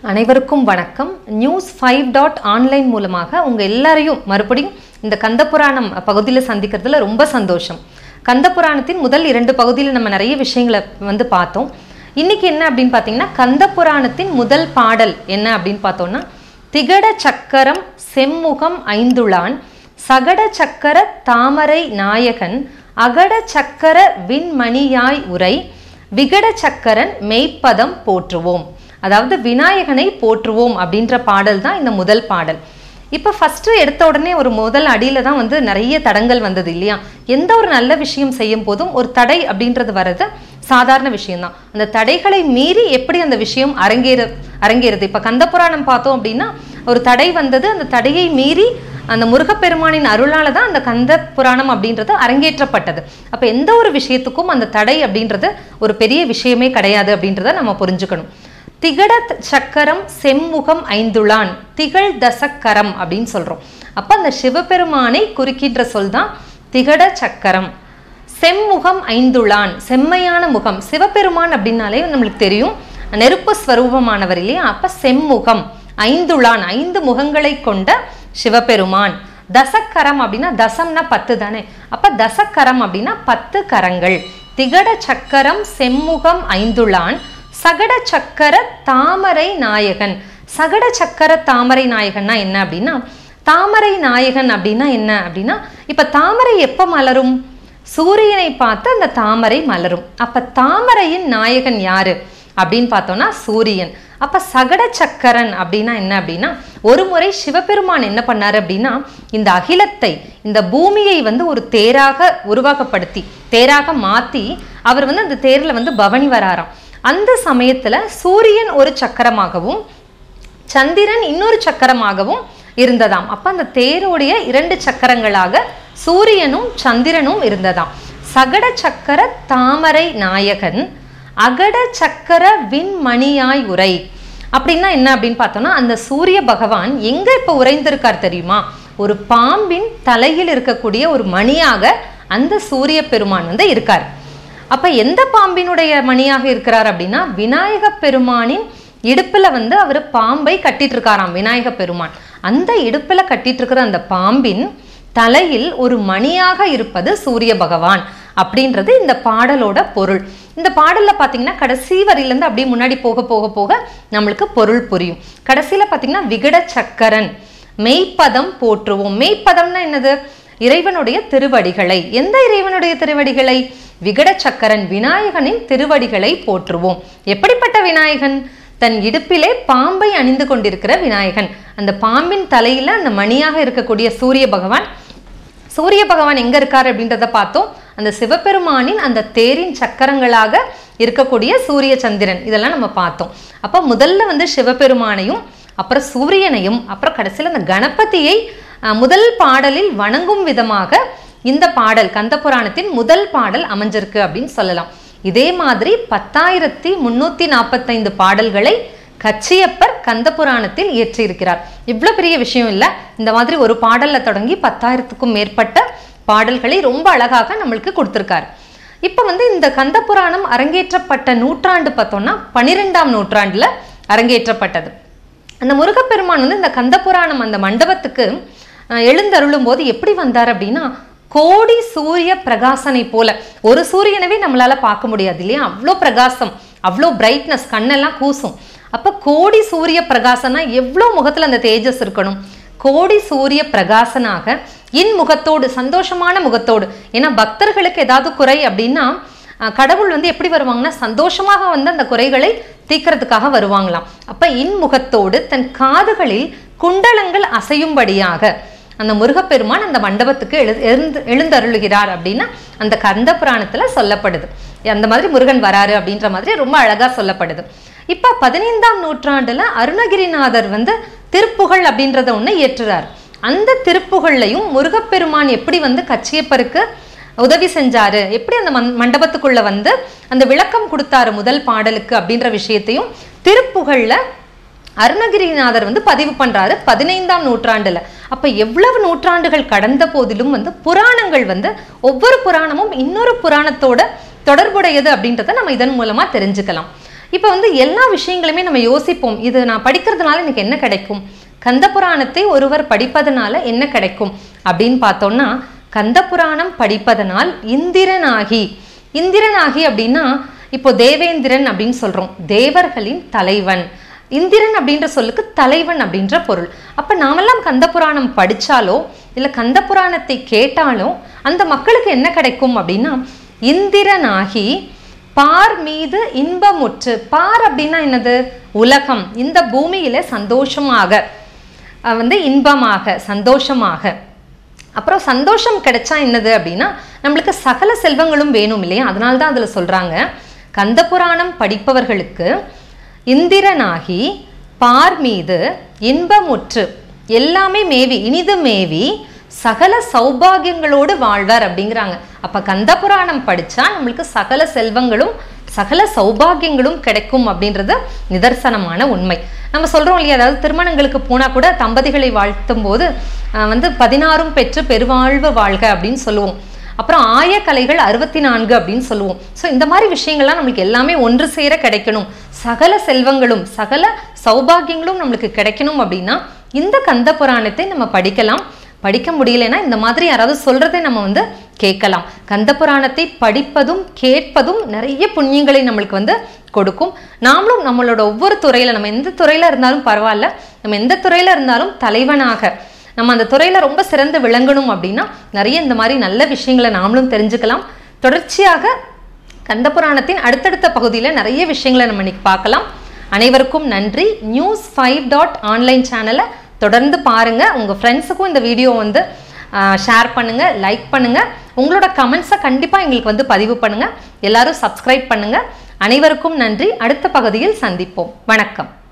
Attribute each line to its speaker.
Speaker 1: அனைவருக்கும் வணக்கம் news five dot online மூலமாக உங்கள் எல்லாரையும் மறுபடியும் இந்த கந்தபுராணம் பகுதியில் சந்திக்கிறதுல ரொம்ப சந்தோஷம் கந்தபுராணத்தின் முதல் இரண்டு பகுதியில் நம்ம நிறைய விஷயங்களை வந்து பார்த்தோம் இன்னைக்கு என்ன அப்படின்னு பார்த்தீங்கன்னா கந்தபுராணத்தின் முதல் பாடல் என்ன அப்படின்னு பார்த்தோம்னா திகட சக்கரம் செம்முகம் ஐந்துளான் சகட சக்கர தாமரை நாயகன் அகட சக்கர விண்மணியாய் உரை விகட சக்கரன் மெய்ப்பதம் போற்றுவோம் அதாவது விநாயகனை போற்றுவோம் அப்படின்ற பாடல் தான் இந்த முதல் பாடல் இப்போ ஃபஸ்ட்டு எடுத்த உடனே ஒரு முதல் அடியில் தான் வந்து நிறைய தடங்கள் வந்தது இல்லையா எந்த ஒரு நல்ல விஷயம் செய்யும் போதும் ஒரு தடை அப்படின்றது வர்றது சாதாரண விஷயம்தான் அந்த தடைகளை மீறி எப்படி அந்த விஷயம் அரங்கேற அரங்கேறுது இப்போ கந்தபுராணம் பார்த்தோம் அப்படின்னா ஒரு தடை வந்தது அந்த தடையை மீறி அந்த முருகப்பெருமானின் அருளால தான் அந்த கந்த புராணம் அப்படின்றது அரங்கேற்றப்பட்டது அப்போ எந்த ஒரு விஷயத்துக்கும் அந்த தடை அப்படின்றது ஒரு பெரிய விஷயமே கிடையாது அப்படின்றத நம்ம புரிஞ்சுக்கணும் திகட சக்கரம் செம்முகம் ஐந்துளான் திகழ் தசக்கரம் அப்படின்னு சொல்றோம் அப்ப அந்த சிவபெருமானை குறிக்கின்ற சொல் தான் திகட சக்கரம் செம்முகம் ஐந்துளான் செம்மையான முகம் சிவபெருமான் அப்படின்னாலே நம்மளுக்கு தெரியும் நெருப்பு ஸ்வரூபமானவர் இல்லையா அப்ப செம்முகம் ஐந்துளான் ஐந்து முகங்களை கொண்ட சிவபெருமான் தசக்கரம் அப்படின்னா தசம்னா பத்து தானே அப்ப தசக்கரம் அப்படின்னா பத்து கரங்கள் திகட சக்கரம் செம்முகம் ஐந்துளான் சகட சக்கர தாமரை நாயகன் சகட சக்கர தாமரை நாயகன்னா என்ன அப்படின்னா தாமரை நாயகன் அப்படின்னா என்ன அப்படின்னா இப்ப தாமரை எப்ப மலரும் சூரியனை பார்த்து அந்த தாமரை மலரும் அப்ப தாமரையின் நாயகன் யாரு அப்படின்னு பார்த்தோம்னா சூரியன் அப்ப சகட சக்கரன் அப்படின்னா என்ன அப்படின்னா ஒரு முறை சிவபெருமான் என்ன பண்ணாரு அப்படின்னா இந்த அகிலத்தை இந்த பூமியை வந்து ஒரு தேராக உருவாக்கப்படுத்தி தேராக மாத்தி அவர் வந்து அந்த தேர்ல வந்து பவனி வராராம் அந்த சமயத்துல சூரியன் ஒரு சக்கரமாகவும் சந்திரன் இன்னொரு சக்கரமாகவும் இருந்ததாம் அப்ப அந்த தேரோடைய இரண்டு சக்கரங்களாக சூரியனும் சந்திரனும் இருந்ததாம் சகட சக்கர தாமரை நாயகன் அகட சக்கர விண்மணியாய் உரை அப்படின்னா என்ன அப்படின்னு பார்த்தோம்னா அந்த சூரிய பகவான் எங்க இப்ப உறைந்திருக்கார் தெரியுமா ஒரு பாம்பின் தலையில் இருக்கக்கூடிய ஒரு மணியாக அந்த சூரிய பெருமான் வந்து இருக்கார் அப்ப எந்த பாம்பினுடைய மணியாக இருக்கிறார் அப்படின்னா விநாயக பெருமானின் இடுப்புல வந்து அவர் பாம்பை கட்டிட்டு இருக்காராம் விநாயக பெருமான் அந்த இடுப்புல கட்டிட்டு இருக்கிற அந்த பாம்பின் தலையில் ஒரு மணியாக இருப்பது சூரிய பகவான் அப்படின்றது இந்த பாடலோட பொருள் இந்த பாடல்ல பாத்தீங்கன்னா கடைசி வரியிலேருந்து அப்படியே முன்னாடி போக போக போக நம்மளுக்கு பொருள் புரியும் கடைசியில பாத்தீங்கன்னா விகட சக்கரன் மெய்ப்பதம் போற்றுவோம் மெய்ப்பதம்னா என்னது இறைவனுடைய திருவடிகளை எந்த இறைவனுடைய திருவடிகளை விகட சக்கரன் விநாயகனின் திருவடிகளை போற்றுவோம் எப்படிப்பட்ட விநாயகன் தன் இடுப்பிலே பாம்பை அணிந்து கொண்டிருக்கிற விநாயகன் அந்த பாம்பின் தலையில அந்த மணியாக இருக்கக்கூடிய சூரிய பகவான் சூரிய பகவான் எங்க இருக்காரு அப்படின்றத பார்த்தோம் அந்த சிவபெருமானின் அந்த தேரின் சக்கரங்களாக இருக்கக்கூடிய சூரிய சந்திரன் இதெல்லாம் நம்ம பார்த்தோம் அப்ப முதல்ல வந்து சிவபெருமானையும் அப்புறம் சூரியனையும் அப்புறம் கடைசியில் அந்த கணபதியை முதல் பாடலில் வணங்கும் விதமாக இந்த பாடல் கந்த புராணத்தின் முதல் பாடல் அமைஞ்சிருக்கு அப்படின்னு சொல்லலாம் இதே மாதிரி பத்தாயிரத்தி முன்னூத்தி நாற்பத்தைந்து பாடல்களை கச்சியப்பர் கந்த புராணத்தில் இயற்றியிருக்கிறார் இவ்வளோ பெரிய விஷயம் இல்லை இந்த மாதிரி ஒரு பாடல்ல தொடங்கி பத்தாயிரத்துக்கும் மேற்பட்ட பாடல்களை ரொம்ப அழகாக நம்மளுக்கு கொடுத்துருக்காரு இப்போ வந்து இந்த கந்த புராணம் அரங்கேற்றப்பட்ட நூற்றாண்டு பார்த்தோம்னா பன்னிரெண்டாம் நூற்றாண்டுல அரங்கேற்றப்பட்டது அந்த முருகப்பெருமான் வந்து இந்த கந்த புராணம் அந்த மண்டபத்துக்கு எழுந்தருளும் போது எப்படி வந்தார் அப்படின்னா கோடி சூரிய பிரகாசனை போல ஒரு சூரியனவே நம்மளால பார்க்க முடியாது இல்லையா அவ்வளோ பிரகாசம் அவ்வளோ பிரைட்னஸ் கண்ணெல்லாம் கூசும் அப்ப கோடி சூரிய பிரகாசனா எவ்வளோ முகத்துல அந்த தேஜஸ் இருக்கணும் கோடி சூரிய பிரகாசனாக இன் முகத்தோடு சந்தோஷமான முகத்தோடு ஏன்னா பக்தர்களுக்கு ஏதாவது குறை அப்படின்னா கடவுள் வந்து எப்படி வருவாங்கன்னா சந்தோஷமாக வந்து அந்த குறைகளை தீக்கிறதுக்காக வருவாங்களாம் அப்ப இன்முகத்தோடு தன் காதுகளில் குண்டலங்கள் அசையும்படியாக அந்த முருகப்பெருமான் அந்த மண்டபத்துக்கு எழு எழுந்து எழுந்தருளுகிறார் அப்படின்னு அந்த கந்த புராணத்துல சொல்லப்படுது அந்த மாதிரி முருகன் வராரு அப்படின்ற மாதிரி ரொம்ப அழகா சொல்லப்படுது இப்ப பதினைந்தாம் நூற்றாண்டுல அருணகிரிநாதர் வந்து திருப்புகழ் அப்படின்றத ஒண்ணு இயற்றுறார் அந்த திருப்புகள்லையும் முருகப்பெருமான் எப்படி வந்து கச்சியப்பருக்கு உதவி செஞ்சாரு எப்படி அந்த மண் மண்டபத்துக்குள்ள வந்து அந்த விளக்கம் கொடுத்தாரு முதல் பாடலுக்கு அப்படின்ற விஷயத்தையும் திருப்புகழ்ல அருணகிரிநாதர் வந்து பதிவு பண்றாரு பதினைந்தாம் நூற்றாண்டுல அப்ப எவ்வளவு நூற்றாண்டுகள் கடந்த போதிலும் வந்து புராணங்கள் வந்து ஒவ்வொரு புராணமும் இன்னொரு புராணத்தோட தொடர்புடையது அப்படின்றத நம்ம இதன் மூலமா தெரிஞ்சுக்கலாம் இப்போ வந்து எல்லா விஷயங்களுமே நம்ம யோசிப்போம் இது நான் படிக்கிறதுனால எனக்கு என்ன கிடைக்கும் கந்தபுராணத்தை ஒருவர் படிப்பதனால என்ன கிடைக்கும் அப்படின்னு பார்த்தோம்னா கந்தபுராணம் படிப்பதனால் இந்திரனாகி இந்திரனாகி அப்படின்னா இப்போ தேவேந்திரன் அப்படின்னு சொல்றோம் தேவர்களின் தலைவன் இந்திரன் அப்படின்ற சொல்லுக்கு தலைவன் அப்படின்ற பொருள் அப்ப நாமெல்லாம் கந்தபுராணம் படிச்சாலோ இல்ல கந்தபுராணத்தை கேட்டாலோ அந்த மக்களுக்கு என்ன கிடைக்கும் அப்படின்னா இந்திரனாகி பார் மீது இன்பமுற்று பார் அப்படின்னா என்னது உலகம் இந்த பூமியில சந்தோஷமாக அஹ் வந்து இன்பமாக சந்தோஷமாக அப்புறம் சந்தோஷம் கிடைச்சா என்னது அப்படின்னா நம்மளுக்கு சகல செல்வங்களும் வேணும் இல்லையா அதனால தான் அதில் சொல்றாங்க கந்தபுராணம் படிப்பவர்களுக்கு இந்திரனாகி பார் மீது இன்பமுற்று எல்லாமே மேவி இனிது மேவி சகல சௌபாகியங்களோடு வாழ்வார் அப்படிங்கிறாங்க அப்ப கந்தபுராணம் படிச்சா நம்மளுக்கு சகல செல்வங்களும் சகல சௌபாகியங்களும் கிடைக்கும் அப்படின்றது நிதர்சனமான உண்மை நம்ம சொல்றோம் இல்லையா அதாவது திருமணங்களுக்கு போனா கூட தம்பதிகளை வாழ்த்தும் போது அஹ், வந்து பதினாறும் பெற்று பெருவாழ்வு வாழ்க அப்படின்னு சொல்லுவோம் அப்புறம் ஆயக்கலைகள் அறுபத்தி நான்கு அப்படின்னு சொல்லுவோம் ஸோ இந்த மாதிரி விஷயங்கள்லாம் நம்மளுக்கு எல்லாமே ஒன்று சேர கிடைக்கணும் சகல செல்வங்களும் சகல சௌபாகியங்களும் நம்மளுக்கு கிடைக்கணும் அப்படின்னா இந்த கந்த புராணத்தை நம்ம படிக்கலாம் படிக்க முடியலன்னா இந்த மாதிரி யாராவது சொல்றதை நம்ம வந்து கேட்கலாம் கந்த புராணத்தை படிப்பதும் கேட்பதும் நிறைய புண்ணியங்களை நம்மளுக்கு வந்து கொடுக்கும் நாமளும் நம்மளோட ஒவ்வொரு துறையில நம்ம எந்த துறையில இருந்தாலும் பரவாயில்ல நம்ம எந்த துறையில இருந்தாலும் தலைவனாக நம்ம அந்த துறையில ரொம்ப சிறந்து விளங்கணும் அப்படின்னா நிறைய இந்த மாதிரி நல்ல விஷயங்களை நாமளும் தெரிஞ்சுக்கலாம் தொடர்ச்சியாக கந்த புராணத்தின் அடுத்தடுத்த பகுதியில நிறைய விஷயங்களை நம்ம இன்னைக்கு பார்க்கலாம் அனைவருக்கும் நன்றி நியூஸ் ஃபைவ் டாட் ஆன்லைன் சேனலை தொடர்ந்து பாருங்க உங்க ஃப்ரெண்ட்ஸுக்கும் இந்த வீடியோ வந்து ஷேர் பண்ணுங்க லைக் பண்ணுங்க உங்களோட கமெண்ட்ஸை கண்டிப்பா எங்களுக்கு வந்து பதிவு பண்ணுங்க எல்லாரும் சப்ஸ்கிரைப் பண்ணுங்க அனைவருக்கும் நன்றி அடுத்த பகுதியில் சந்திப்போம் வணக்கம்